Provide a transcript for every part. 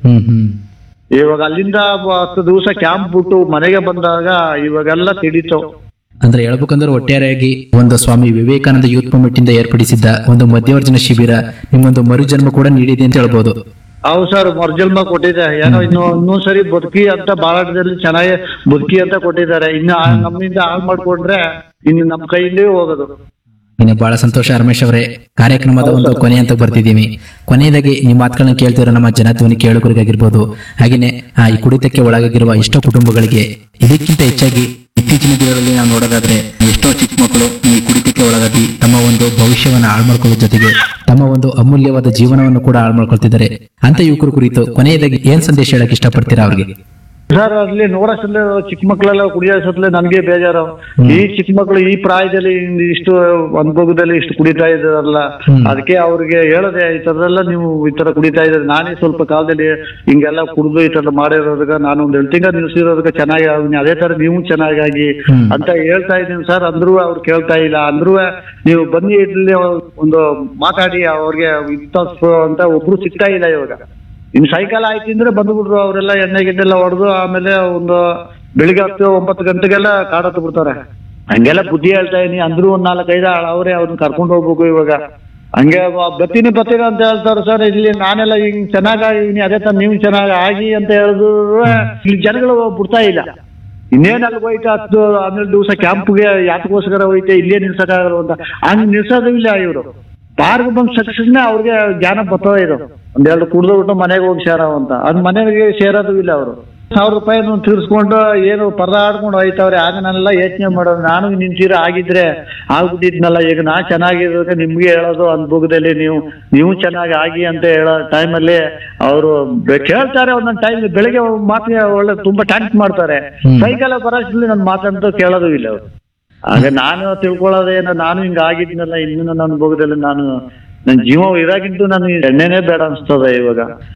ಹ್ಮ್ ಹ್ಮ್ ಇವಾಗ ಅಲ್ಲಿಂದ ಹತ್ತು ದಿವಸ ಕ್ಯಾಂಪ್ ಬಿಟ್ಟು ಮನೆಗೆ ಬಂದಾಗ ಇವಾಗೆಲ್ಲ ತಿಳಿತು ಅಂದ್ರೆ ಹೇಳ್ಬೇಕಂದ್ರೆ ಒಟ್ಟಾರೆಯಾಗಿ ಒಂದು ಸ್ವಾಮಿ ವಿವೇಕಾನಂದ ಯೂತ್ ಮೂವ್ಮೆಂಟ್ ಇಂದ ಏರ್ಪಡಿಸಿದ್ದ ಒಂದು ಮಧ್ಯವರ್ಜನ ಶಿಬಿರ ನಿಮ್ಮೊಂದು ಮರುಜನ್ಮ ಕೂಡ ನೀಡಿದೆ ಅಂತ ಹೇಳ್ಬೋದು ಹೌದು ಸರ್ ಮರ್ಜನ್ಮ ಕೊಟ್ಟಿದೆ ಏನೋ ಇನ್ನು ಇನ್ನೊಂದ್ ಸರಿ ಬದುಕಿ ಅಂತ ಬಾಳಾಟದಲ್ಲಿ ಚೆನ್ನಾಗಿ ಬದುಕಿ ಅಂತ ಕೊಟ್ಟಿದ್ದಾರೆ ಇನ್ನು ಆ- ನಮ್ಮಿಂದ ಹಾಳು ಮಾಡ್ಕೊಂಡ್ರೆ ಇನ್ನು ನಮ್ಮ ಕೈಯಿಂದಲೇ ಹೋಗೋದು ಇನ್ನು ಬಹಳ ಸಂತೋಷ ರಮೇಶ್ ಅವರೇ ಕಾರ್ಯಕ್ರಮದ ಒಂದು ಕೊನೆ ಅಂತ ಬರ್ತಿದ್ದೀವಿ ಕೊನೆಯದಾಗಿ ನಿಮ್ಮ ಮಾತುಗಳನ್ನ ಕೇಳ್ತಿರೋ ನಮ್ಮ ಜನಧ್ವನಿ ಕೇಳುಗರಿಗಾಗಿರ್ಬೋದು ಹಾಗೇನೆ ಆ, ಈ ಕುಡಿತಕ್ಕೆ ಒಳಗಾಗಿರುವ ಇಷ್ಟ ಕುಟುಂಬಗಳಿಗೆ ಇದಕ್ಕಿಂತ ಹೆಚ್ಚಾಗಿ ಇತ್ತೀಚಿನ ದಿನಗಳಲ್ಲಿ ನಾವು ನೋಡೋದಾದ್ರೆ ಎಷ್ಟೋ ಚಿಕ್ಕ ಮಕ್ಕಳು ಈ ಕುಡಿತಕ್ಕೆ ಒಳಗಾಗಿ ತಮ್ಮ ಒಂದು ಭವಿಷ್ಯವನ್ನ ಹಾಳು ಮಾಡ್ಕೊಳ್ಳೋ ಜೊತೆಗೆ ತಮ್ಮ ಒಂದು ಅಮೂಲ್ಯವಾದ ಜೀವನವನ್ನು ಕೂಡ ಹಾಳು ಮಾಡ್ಕೊಳ್ತಿದ್ದಾರೆ ಅಂತ ಯುವಕರ ಕುರಿತು ಕೊನೆಯದಾಗಿ ಏನ್ ಸಂದೇಶ ಹೇಳಕ್ ಇಷ್ಟಪಡ್ತೀರಾ ಅವ್ರಿಗೆ ಸರ್ ಅಲ್ಲಿ ನೋಡೋಸತ್ಲೆ ಚಿಕ್ಕ ಮಕ್ಕಳೆಲ್ಲ ಕುಡಿಯೋಸತ್ಲೆ ನನ್ಗೆ ಬೇಜಾರು ಈ ಚಿಕ್ಕ ಮಕ್ಕಳು ಈ ಪ್ರಾಯದಲ್ಲಿ ಇನ್ ಇಷ್ಟು ಅನುಭವದಲ್ಲಿ ಇಷ್ಟು ಕುಡಿತಾ ಇದಾರಲ್ಲ ಹ್ಮ್. ಅದಕ್ಕೆ ಅವ್ರಿಗೆ ಹೇಳದೆ ಈ ತರದೆಲ್ಲ ನೀವು ಈ ತರ ಕುಡಿತಾ ಇದ್ರೆ ನಾನೇ ಸ್ವಲ್ಪ ಕಾಲದಲ್ಲಿ ಹಿಂಗೆಲ್ಲ ಕುಡಿದು ಈ ತರ ಮಾಡಿರೋದಕ್ಕೆ ನಾನು ಒಂದ್ ಎರಡು ತಿಂಗಳು ನಿಲ್ಸಿರೋದಕ್ಕೆ ಚೆನ್ನಾಗಿ ಆಗಿನಿ ಅದೇ ತರ ನೀವು ಚೆನ್ನಾಗಿ ಹ್ಮ್. ಅಂತ ಹೇಳ್ತಾ ಇದ್ದೀನಿ ಸರ್ ಅಂದ್ರೂ ಅವ್ರು ಕೇಳ್ತಾ ಇಲ್ಲ ಅಂದ್ರೂ ನೀವು ಬನ್ನಿ ಇಲ್ಲಿ ಒಂದು ಮಾತಾಡಿ ಅವ್ರಿಗೆ ಇಂಥ ಅಂತ ಒಬ್ರು ಸಿಗ್ತಾ ಇಲ್ಲ ಇವಾಗ ಇನ್ ಸಾಯಂಕಾಲ ಆಯ್ತು ಅಂದ್ರೆ ಬಂದ್ಬಿಟ್ರು ಅವರೆಲ್ಲ ಎಣ್ಣೆ ಗಿಣ್ಣೆಲ್ಲ ಹೊಡೆದು ಆಮೇಲೆ ಒಂದು ಬೆಳಿಗ್ಗೆ ಹತ್ತು ಒಂಬತ್ತು ಗಂಟೆಗೆಲ್ಲ ಕಾಡತ್ತು ಬಿಡ್ತಾರೆ ಹಂಗೆಲ್ಲ ಬುದ್ಧಿ ಹೇಳ್ತಾ ಇದೀನಿ ಅಂದ್ರೂ ಒಂದ್ ನಾಲ್ಕೈದು ಅವರೇ ಅವ್ರನ್ನ ಕರ್ಕೊಂಡು ಹೋಗ್ಬೇಕು ಇವಾಗ ಹಂಗೆ ಬ- ಬರ್ತೀನಿ ಬರ್ತೀನಿ ಅಂತ ಹೇಳ್ತಾರೆ ಸರ್ ಇಲ್ಲಿ ನಾನೆಲ್ಲ ಹಿಂಗ್ ಚೆನ್ನಾಗಿದ್ದೀನಿ ಅದೇ ತರ ನೀವು ಚೆನ್ನಾಗಿ ಆಗಿ ಅಂತ ಹೇಳಿದ್ರು ಇಲ್ಲಿ ಜನಗಳು ಬಿಡ್ತಾ ಇಲ್ಲ ಇನ್ನೇನ್ ಅಲ್ಲಿ ಹೋಯ್ತು ಹತ್ತು ಹನ್ನೆರಡು ದಿವಸ ಕ್ಯಾಂಪ್ಗೆ ಯಾತಕ್ಕೋಸ್ಕರ ಹೋಯ್ತೆ ಇಲ್ಲೇ ನಿಲ್ಸಕ್ಕಾಗಲ್ಲ ಅಂತ ಹಂಗ್ ನಿಲ್ಸೋದು ಇಲ್ಲ ಇವರು ಪಾರ್ಕ್ ಬಂದ್ ಸಕ್ಷಸ್ನೇ ಅವ್ರಿಗೆ ಜ್ಞಾನ ಬರ್ತದ ಇದು ಒಂದೆರಡು ಕುಡ್ದು ಬಿಟ್ಟು ಮನೆಗೆ ಹೋಗಿ ಸೇರವ ಅಂತ ಅದ್ ಮನೆಗೆ ಸೇರೋದು ಇಲ್ಲ ಅವರು ಸಾವಿರ ರೂಪಾಯಿ ತೀರ್ಸ್ಕೊಂಡು ಏನು ಪರದಾಡ್ಕೊಂಡು ಹೋಯ್ತವ್ರೆ ಆಗ ನಾನೆಲ್ಲ ಯೋಚನೆ ಮಾಡೋದು ನಾನು ನಿಂತಿರ ಆಗಿದ್ರೆ ಆಗ್ಬಿಟ್ಟಿದ್ನಲ್ಲ ಈಗ ನಾ ಚೆನ್ನಾಗಿರೋದಕ್ಕೆ ನಿಮ್ಗೆ ಹೇಳೋದು ಅನುಭವದಲ್ಲಿ ನೀವು ನೀವು ಚೆನ್ನಾಗಿ ಆಗಿ ಅಂತ ಹೇಳೋ ಟೈಮಲ್ಲಿ ಅವರು ಕೇಳ್ತಾರೆ ಒಂದೊಂದು ಟೈಮ್ ಬೆಳಿಗ್ಗೆ ಮಾತಿಗೆ ಒಳ್ಳೆ ತುಂಬಾ ಟ್ಯಾಂಕ್ ಮಾಡ್ತಾರೆ ಹ್ಮ್. ಸಾಯಂಕಾಲ ಬರೋಷ್ಟ್ರಲ್ಲಿ ನನ್ನ ಮಾತಂತೂ ಕೇಳೋದು ಇಲ್ಲ ಅವರು ಆಗ ನಾನು ತಿಳ್ಕೊಳ್ಳೋದೇನೋ ನಾನು ಹಿಂಗ ಆಗಿದ್ನಲ್ಲ ಇನ್ನು ನನ್ನ ಅನುಭವದಲ್ಲಿ ನಾನು ನನ್ನ ಜೀವ ಇರಾಗಿದ್ದು ನಾನು ಎಣ್ಣೆನೇ ಬೇಡ ಅನ್ಸ್ತದೆ ಇವಾಗ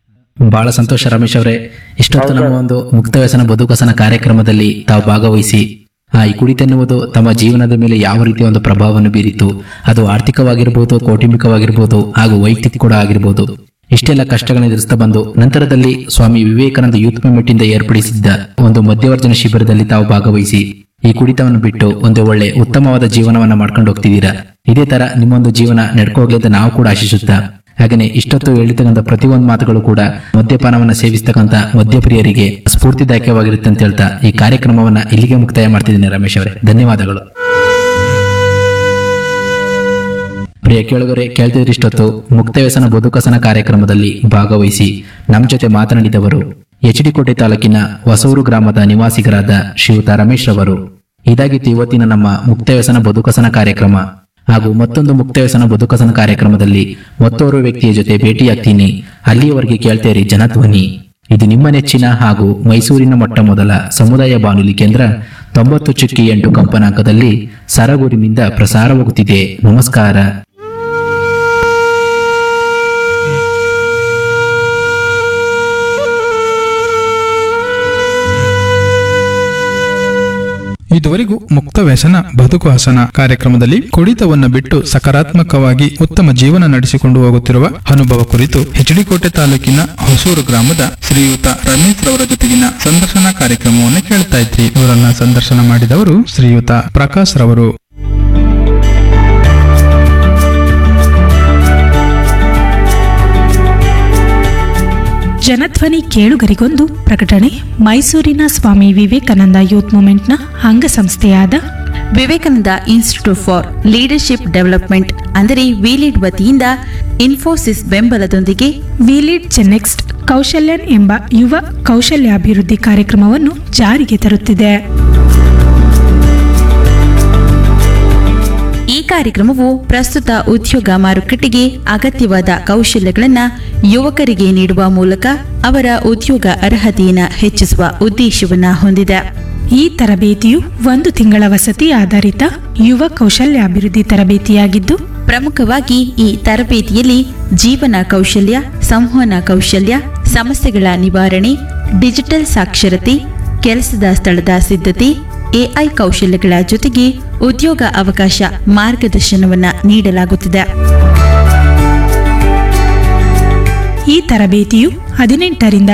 ಬಹಳ ಸಂತೋಷ ರಮೇಶ್ ಅವರೇ ಇಷ್ಟೊತ್ತು ನಮ್ಮ ಒಂದು ಮುಕ್ತ ವ್ಯಸನ ಬದುಕಸನ ಕಾರ್ಯಕ್ರಮದಲ್ಲಿ ತಾವು ಭಾಗವಹಿಸಿ ಆ ಈ ಕುಡಿತ ಎನ್ನುವುದು ತಮ್ಮ ಜೀವನದ ಮೇಲೆ ಯಾವ ರೀತಿಯ ಒಂದು ಪ್ರಭಾವವನ್ನು ಬೀರಿತು ಅದು ಆರ್ಥಿಕವಾಗಿರ್ಬೋದು ಕೌಟುಂಬಿಕವಾಗಿರ್ಬೋದು ಹಾಗೂ ವೈಯಕ್ತಿಕ ಕೂಡ ಆಗಿರ್ಬೋದು ಇಷ್ಟೆಲ್ಲ ಕಷ್ಟಗಳನ್ನು ಎದುರಿಸ್ತಾ ಬಂದು ನಂತರದಲ್ಲಿ ಸ್ವಾಮಿ ವಿವೇಕಾನಂದ ಯೂತ್ ಮೂವ್ಮೆಂಟ್ ಇಂದ ಏರ್ಪಡಿಸಿದ್ದ ಒಂದು ಮಧ್ಯವರ್ಜನ ಶಿಬಿರದಲ್ಲಿ ತಾವು ಭಾಗವಹಿಸಿ ಈ ಕುಡಿತವನ್ನು ಬಿಟ್ಟು ಒಂದು ಒಳ್ಳೆ ಉತ್ತಮವಾದ ಜೀವನವನ್ನ ಮಾಡ್ಕೊಂಡು ಹೋಗ್ತಿದ್ದೀರಾ ಇದೇ ತರ ನಿಮ್ಮೊಂದು ಜೀವನ ನಡ್ಕೋಗ್ಲಿ ಅಂತ ನಾವು ಕೂಡ ಆಶಿಸುತ್ತಾ ಹಾಗೆಯೇ ಇಷ್ಟೊತ್ತು ಹೇಳಿರ್ತಕ್ಕಂಥ ಪ್ರತಿಯೊಂದು ಮಾತುಗಳು ಕೂಡ ಮದ್ಯಪಾನವನ್ನ ಸೇವಿಸ್ತಕ್ಕಂಥ ಮದ್ಯಪ್ರಿಯರಿಗೆ ಸ್ಫೂರ್ತಿದಾಯಕವಾಗಿರುತ್ತೆ ಅಂತ ಹೇಳ್ತಾ ಈ ಕಾರ್ಯಕ್ರಮವನ್ನ ಇಲ್ಲಿಗೆ ಮುಕ್ತಾಯ ಮಾಡ್ತಿದ್ದೀನಿ ರಮೇಶ್ ಅವರೇ ಧನ್ಯವಾದಗಳು ಪ್ರಿಯ ಕೇಳುಗರೆ ಕೇಳ್ತಿದ್ರೆ ಇಷ್ಟೊತ್ತು ಮುಕ್ತ ವ್ಯಸನ ಬದುಕಸನ ಕಾರ್ಯಕ್ರಮದಲ್ಲಿ ಭಾಗವಹಿಸಿ ನಮ್ಮ ಜೊತೆ ಮಾತನಾಡಿದವರು ಎಚ್ ಡಿ ಕೋಟೆ ತಾಲೂಕಿನ ಹೊಸೂರು ಗ್ರಾಮದ ನಿವಾಸಿಗರಾದ ಶ್ರೀಯುತ ರಮೇಶ್ ರವರು ಇದಾಗಿತ್ತು ಇವತ್ತಿನ ನಮ್ಮ ಮುಕ್ತ ವ್ಯಸನ ಬದುಕಸನ ಕಾರ್ಯಕ್ರಮ ಹಾಗೂ ಮತ್ತೊಂದು ಮುಕ್ತ ವ್ಯಸನ ಬದುಕಸನ ಕಾರ್ಯಕ್ರಮದಲ್ಲಿ ಮತ್ತೋರ್ವ ವ್ಯಕ್ತಿಯ ಜೊತೆ ಭೇಟಿಯಾಗ್ತೀನಿ ಅಲ್ಲಿಯವರೆಗೆ ಕೇಳ್ತೇರಿ ಜನಧ್ವನಿ ಇದು ನಿಮ್ಮ ನೆಚ್ಚಿನ ಹಾಗೂ ಮೈಸೂರಿನ ಮೊಟ್ಟ ಮೊದಲ ಸಮುದಾಯ ಬಾನುಲಿ ಕೇಂದ್ರ ತೊಂಬತ್ತು ಚುಕ್ಕಿ ಎಂಟು ಕಂಪನಾಂಕದಲ್ಲಿ ಸರಗೂರಿನಿಂದ ಪ್ರಸಾರವಾಗುತ್ತಿದೆ ನಮಸ್ಕಾರ ಇದುವರೆಗೂ ಮುಕ್ತ ವ್ಯಸನ ಬದುಕು ಹಸನ ಕಾರ್ಯಕ್ರಮದಲ್ಲಿ ಕುಡಿತವನ್ನು ಬಿಟ್ಟು ಸಕಾರಾತ್ಮಕವಾಗಿ ಉತ್ತಮ ಜೀವನ ನಡೆಸಿಕೊಂಡು ಹೋಗುತ್ತಿರುವ ಅನುಭವ ಕುರಿತು ಹೆಚ್ಡಿಕೋಟೆ ತಾಲೂಕಿನ ಹೊಸೂರು ಗ್ರಾಮದ ಶ್ರೀಯುತ ರಮೇಶ್ ರವರ ಜೊತೆಗಿನ ಸಂದರ್ಶನ ಕಾರ್ಯಕ್ರಮವನ್ನು ಕೇಳ್ತಾ ಇದ್ರಿ ಇವರನ್ನ ಸಂದರ್ಶನ ಮಾಡಿದವರು ಶ್ರೀಯುತ ಪ್ರಕಾಶ್ ರವರು ಜನಧ್ವನಿ ಕೇಳುಗರಿಗೊಂದು ಪ್ರಕಟಣೆ ಮೈಸೂರಿನ ಸ್ವಾಮಿ ವಿವೇಕಾನಂದ ಯೂತ್ ಮೂವ್ಮೆಂಟ್ನ ಅಂಗಸಂಸ್ಥೆಯಾದ Vivekananda Institute for Leadership Development ಅಂದರೆ ವಿಲಿಡ್ ವತಿಯಿಂದ ಇನ್ಫೋಸಿಸ್ ಬೆಂಬಲದೊಂದಿಗೆ ವಿಲಿಡ್ ಚೆನ್ನೆಕ್ಸ್ಟ್ ಕೌಶಲ್ಯನ್ ಎಂಬ ಯುವ ಕೌಶಲ್ಯಾಭಿವೃದ್ಧಿ ಕಾರ್ಯಕ್ರಮವನ್ನು ಜಾರಿಗೆ ತರುತ್ತಿದೆ ಈ ಕಾರ್ಯಕ್ರಮವು ಪ್ರಸ್ತುತ ಉದ್ಯೋಗ ಮಾರುಕಟ್ಟೆಗೆ ಅಗತ್ಯವಾದ ಕೌಶಲ್ಯಗಳನ್ನು ಯುವಕರಿಗೆ ನೀಡುವ ಮೂಲಕ ಅವರ ಉದ್ಯೋಗ ಅರ್ಹತೆಯನ್ನು ಹೆಚ್ಚಿಸುವ ಉದ್ದೇಶವನ್ನು ಹೊಂದಿದೆ ಈ ತರಬೇತಿಯು ಒಂದು ತಿಂಗಳ ವಸತಿ ಆಧಾರಿತ ಯುವ ಕೌಶಲ್ಯಾಭಿವೃದ್ಧಿ ತರಬೇತಿಯಾಗಿದ್ದು ಪ್ರಮುಖವಾಗಿ ಈ ತರಬೇತಿಯಲ್ಲಿ ಜೀವನ ಕೌಶಲ್ಯ ಸಂವಹನ ಕೌಶಲ್ಯ ಸಮಸ್ಯೆಗಳ ನಿವಾರಣೆ ಡಿಜಿಟಲ್ ಸಾಕ್ಷರತೆ ಕೆಲಸದ ಸ್ಥಳದ ಸಿದ್ಧತೆ ಎಐ ಕೌಶಲ್ಯಗಳ ಜೊತೆಗೆ ಉದ್ಯೋಗ ಅವಕಾಶ ಮಾರ್ಗದರ್ಶನವನ್ನ ನೀಡಲಾಗುತ್ತಿದೆ ಈ ತರಬೇತಿಯು ಹದಿನೆಂಟರಿಂದ